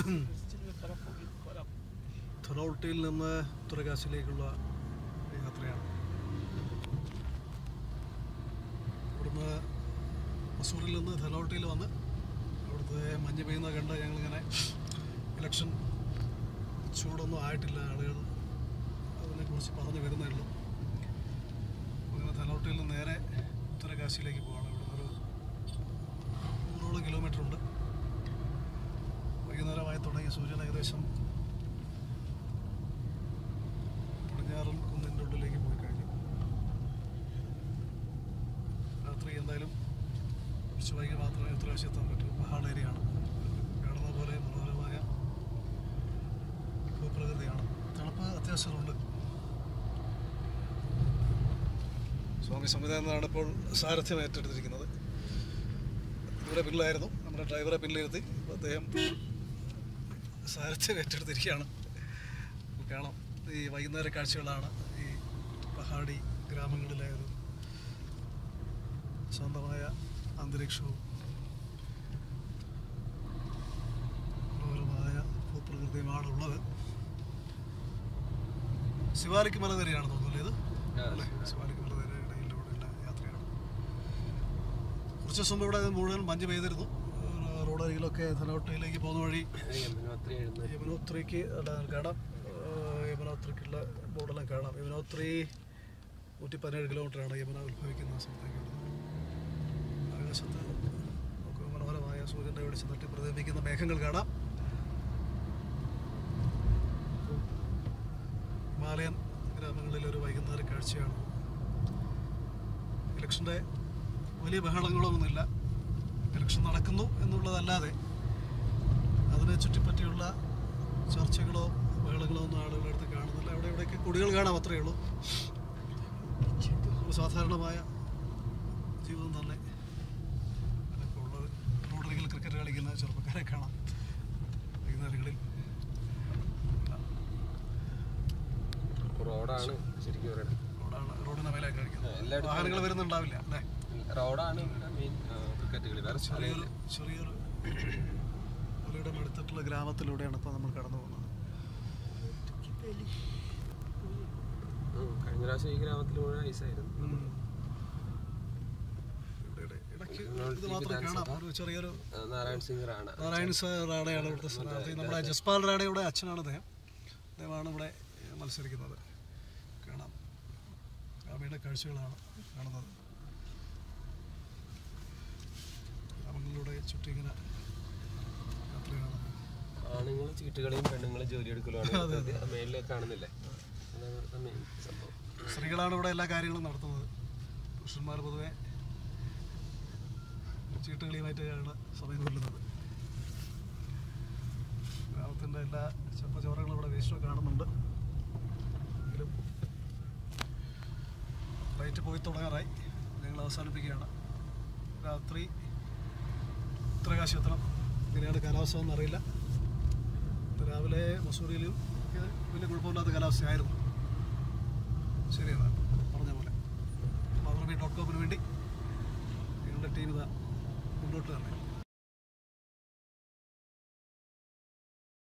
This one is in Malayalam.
തൊറൗട്ടിയിൽ നിന്ന് ഉത്തരകാശിയിലേക്കുള്ള യാത്രയാണ് ഇവിടുന്ന് മസൂറിൽ നിന്ന് ധലോട്ടിയിൽ വന്ന് അവിടുത്തെ മഞ്ഞ് പെയ്യുന്ന കണ്ട് ഞങ്ങളിങ്ങനെ ഇലക്ഷൻ ചൂടൊന്നും ആയിട്ടില്ല ആളുകൾ അതിനെക്കുറിച്ച് പറഞ്ഞു വരുന്നേ ഉള്ളൂ അങ്ങനെ ധലോട്ടിയിൽ നിന്ന് നേരെ ഉത്തരകാശിയിലേക്ക് പോവാണ് ഇവിടുന്ന് ഒരു നൂറോളം കിലോമീറ്റർ ഉണ്ട് വൈകുന്നേരമായി തുടങ്ങി സൂര്യൻ ഏകദേശം പടിഞ്ഞാറൻ കുന്നിൻ്റെ ഉള്ളിലേക്ക് പോയി കഴിഞ്ഞു രാത്രി എന്തായാലും കുറച്ച് വൈകി മാത്രമേ ഉത്തരകാശി എത്താൻ പറ്റൂ പഹാഡ് ഏരിയയാണ് കാണുന്ന പോലെ മനോഹരമായ ഭൂപ്രകൃതിയാണ് തണുപ്പ് അത്യാവശ്യമുണ്ട് സ്വാമി സംവിധാനമാണ് ഇപ്പോൾ സാരഥ്യം ഏറ്റെടുത്തിരിക്കുന്നത് ഇവിടെ പിന്നിലായിരുന്നു നമ്മുടെ ഡ്രൈവറെ പിന്നിലിരുത്തി അപ്പോൾ അദ്ദേഹം സാരഥ്യം ഏറ്റെടുത്തിരിക്കുകയാണ് അപ്പോൾ കാണാം ഈ വൈകുന്നേര കാഴ്ചകളാണ് ഈ പഹാടി ഗ്രാമങ്ങളിലെ ഒരു സ്വന്തമായ അന്തരീക്ഷവും മനോഹരമായ ഭൂപ്രകൃതിയുമാണ് ഉള്ളത് ശിവാലിക്ക് മല വരെയാണ് തോന്നുന്നത് ഇത് അല്ലേ ശിവാലിക്ക് മല വരെ ഇടയിലൂടെയുള്ള യാത്രയാണ് കുറച്ച് ദിവസം മുമ്പ് ഇവിടെ മുഴുവൻ മഞ്ഞ് പെയ്തിരുന്നു ഏഹ് റോഡ് അരികിലൊക്കെ ധനോട്ടയിലേക്ക് പോകുന്ന വഴി യമുനോത്രി എഴുന്ന യമുനോത്രിക്ക് അല്ല കാണാം ഏഹ് യമുനോത്രിക്കുള്ള ബോർഡെല്ലാം കാണാം യമുനോത്രി നൂറ്റി പതിനേഴ് കിലോമീറ്ററാണ് യമുന ഉത്ഭവിക്കുന്ന സ്ഥലത്തേക്കുള്ളത് ആകാശത്ത് നമുക്ക് മനോഹരമായ സൂര്യൻ്റെ വെളിച്ചം തട്ടി പ്രതിബിംബിക്കുന്ന മേഘങ്ങൾ കാണാം ഹിമാലയൻ ഗ്രാമങ്ങളിലെ ഒരു വൈകുന്നേര കാഴ്ചയാണ് ഇലക്ഷൻ്റെ വലിയ ബഹളങ്ങളൊന്നുമില്ല ഇലക്ഷൻ നടക്കുന്നു എന്നുള്ളതല്ലാതെ അതിനെ ചുറ്റിപ്പറ്റിയുള്ള ചർച്ചകളോ ബഹളങ്ങളോ ഒന്നും ആളുകളുടെ അടുത്ത് കാണുന്നില്ല അവിടെ ഇവിടെയൊക്കെ കുടികൾ കാണാം അത്രയേ ഉള്ളൂ ഒരു സാധാരണമായ ജീവിതം തന്നെ ഇപ്പോൾ ഉള്ളത് റോഡരികിൽ ക്രിക്കറ്റ് കളിക്കുന്ന ചെറുപ്പക്കാരെ കാണാം വൈകുന്നേരങ്ങളിൽ റോഡാണ് ശരിക്കും പറയുന്നത് റോഡാണ് റോഡിനെ മേലെ കാണിക്കുന്നത് എല്ലായിടത്തും വാഹനങ്ങൾ വരുന്നുണ്ടാവില്ല അല്ലേ റോഡാണ് മെയിൻ ക്രിക്കറ്റ് കളി വേറെ ചെറിയൊരു ചെറിയൊരു പുലിയുടെ അടുത്തിട്ടുള്ള ഗ്രാമത്തിലൂടെയാണ് ഇപ്പോൾ നമ്മൾ കടന്നു പോകുന്നത് ഉം, കഴിഞ്ഞ പ്രാവശ്യം ഈ ഗ്രാമത്തിൽ മുഴുവൻ ഐസായിരുന്നു ഉം. ഇവിടെ ഇട- ഇടയ്ക്ക് ഇത് മാത്രമേ കാണാം ഒരു ചെറിയൊരു ആ, നാരായൺ സിംഗ് റാണ നാരായൺ സാർ റാണയാണ് ഇവിടുത്തെ സ്ഥാനാർത്ഥി നമ്മുടെ ജസ്പാൽ റാണയുടെ അച്ഛനാണ് അദ്ദേഹം അദ്ദേഹമാണ് ഇവിടെ മത്സരിക്കുന്നത് കാണാം ഗ്രാമീണ കാഴ്ചകളാണ് കാണുന്നത് ഗ്രാമങ്ങളിലൂടെ ചുറ്റി ഇങ്ങനെ യാത്രയാണ് ആണുങ്ങൾ ചീട്ടുകളിയും പെണ്ണുങ്ങൾ ജോലി എടുക്കലുമാണ് മേലിലേക്ക് കാണുന്നില്ലേ അതാണ് ഇവിടുത്തെ മെയിൻ സംഭവം സ്ത്രീകളാണ് ഇവിടെ എല്ലാ കാര്യങ്ങളും നടത്തുന്നത് പുരുഷന്മാർ പൊതുവെ ചീട്ടുകളിയുമായിട്ടാണ് സമയം കൊല്ലുന്നത് ഗ്രാമത്തിൻ്റെ എല്ലാ ചെപ്പച്ചോറകളും ഇവിടെ വേസ്റ്റ് കാണുന്നുണ്ട് എങ്കിലും ഫ്ലൈറ്റ് പോയി തുടങ്ങാറായി ഞങ്ങൾ അവസാനിപ്പിക്കുകയാണ് രാത്രി ഉത്തരകാശി എത്തണം എങ്ങനെയാണ് കാലാവസ്ഥ എന്നറിയില്ല രാവിലെ മസൂറിയിലും ഒക്കെ വലിയ കുഴപ്പമില്ലാത്ത കാലാവസ്ഥയായിരുന്നു ശരി എന്നാൽ പറഞ്ഞ പോലെ മാതൃഭൂമി ഡോട്ട് കോമിന് വേണ്ടി ഞങ്ങളുടെ ടീം ഇതാ മുന്നോട്ട് തന്നെ